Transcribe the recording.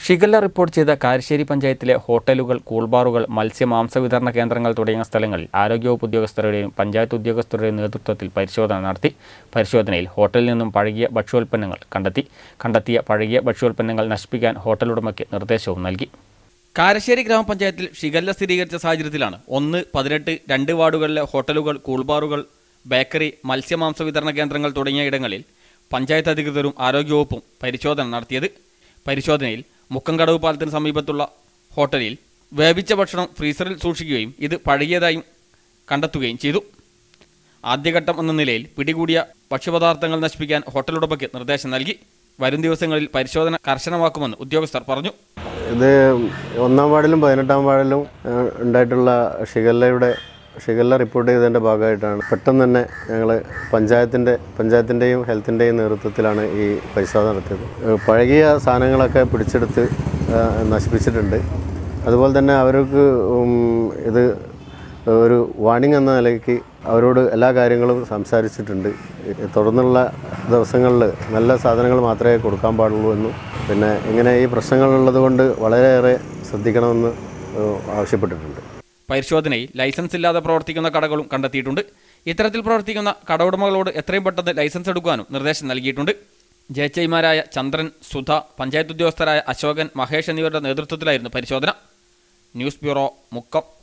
shigella report ചെയ്ത കാരശ്ശേരി പഞ്ചായത്തിലെ ഹോട്ടലുകൾ കൂൾബാറുകൾ മത്സ്യ മാംസ വിതരണ കേന്ദ്രങ്ങൾ തുടങ്ങിയ സ്ഥലങ്ങളിൽ ആരോഗ്യവകുപ്പ് ഉദ്യോഗസ്ഥരുടെയും പഞ്ചായത്ത് ഉദ്യോഗസ്ഥരുടെയും നേതൃത്വത്തിൽ പരിശോധന നടത്തി പരിശോധനയിൽ ഹോട്ടലിൽ നിന്നും പഴകിയ ഭക്ഷ്യോൽപ്പന്നങ്ങൾ കണ്ടെത്തി കണ്ടെത്തിയ പഴകിയ ഭക്ഷ്യോൽപ്പന്നങ്ങൾ നശിപ്പിക്കാൻ ഹോട്ടൽ ഉടമയ്ക്ക് നിർദ്ദേശവും നൽകി കാരശ്ശേരി ഗ്രാമപഞ്ചായത്തിൽ ഷിഗല്ല സ്ഥിരീകരിച്ച സാഹചര്യത്തിലാണ് ഒന്ന് പതിനെട്ട് രണ്ട് വാർഡുകളിലെ ഹോട്ടലുകൾ കൂൾബാറുകൾ ബേക്കറി മത്സ്യമാംസ വിതരണ കേന്ദ്രങ്ങൾ തുടങ്ങിയ ഇടങ്ങളിൽ പഞ്ചായത്ത് അധികൃതരും ആരോഗ്യവകുപ്പും പരിശോധന നടത്തിയത് പരിശോധനയിൽ മുക്കംകടവ് പാലത്തിന് സമീപത്തുള്ള ഹോട്ടലിൽ വേവിച്ച ഭക്ഷണം ഫ്രീസറിൽ സൂക്ഷിക്കുകയും ഇത് പഴകിയതായും കണ്ടെത്തുകയും ചെയ്തു ആദ്യഘട്ടം എന്ന നിലയിൽ പിടികൂടിയ ഭക്ഷ്യപദാർത്ഥങ്ങൾ നശിപ്പിക്കാൻ ഹോട്ടൽ ഉടമയ്ക്ക് നിർദ്ദേശം നൽകി വരും ദിവസങ്ങളിൽ പരിശോധന കർശനമാക്കുമെന്ന് ഉദ്യോഗസ്ഥർ പറഞ്ഞു ഇത് ഒന്നാം വാർഡിലും പതിനെട്ടാം വാർഡിലും ഏഹ്, ഉണ്ടായിട്ടുള്ള ഷിഗല്ലയുടെ ഷിഗല്ല റിപ്പോർട്ട് ചെയ്തതിൻ്റെ ഭാഗമായിട്ടാണ് പെട്ടെന്ന് തന്നെ ഞങ്ങൾ പഞ്ചായത്തിൻ്റെ പഞ്ചായത്തിൻ്റെയും ഹെൽത്തിൻ്റെയും നേതൃത്വത്തിലാണ് ഈ പരിശോധന നടത്തിയത് ഏഹ്, പഴകിയ സാധനങ്ങളൊക്കെ പിടിച്ചെടുത്ത് ഏഹ്, നശിപ്പിച്ചിട്ടുണ്ട് അതുപോലെ തന്നെ അവർക്ക് ഉം, ഇത് ഒരു വാണിംഗ് എന്ന നിലയ്ക്ക് അവരോട് എല്ലാ കാര്യങ്ങളും സംസാരിച്ചിട്ടുണ്ട് തുടർന്നുള്ള ദിവസങ്ങളിൽ നല്ല സാധനങ്ങൾ മാത്രമേ കൊടുക്കാൻ പാടുള്ളൂ എന്നും പിന്നെ ഇങ്ങനെ ഈ പ്രശ്നങ്ങളുള്ളത് കൊണ്ട് വളരെയേറെ ശ്രദ്ധിക്കണമെന്ന് ഏഹ്, ആവശ്യപ്പെട്ടിട്ടുണ്ട് പരിശോധനയിൽ ലൈസൻസ് ഇല്ലാതെ പ്രവർത്തിക്കുന്ന കടകളും കണ്ടെത്തിയിട്ടുണ്ട് ഇത്തരത്തിൽ പ്രവർത്തിക്കുന്ന കടഉടമകളോട് എത്രയും പെട്ടെന്ന് ലൈസൻസ് എടുക്കാനും നിർദ്ദേശം നൽകിയിട്ടുണ്ട് ജയച്ചൈമാരായ ചന്ദ്രൻ സുധ പഞ്ചായത്ത് ഉദ്യോഗസ്ഥരായ അശോകൻ മഹേഷ് എന്നിവരുടെ നേതൃത്വത്തിലായിരുന്നു പരിശോധന ന്യൂസ് ബ്യൂറോ മുക്കം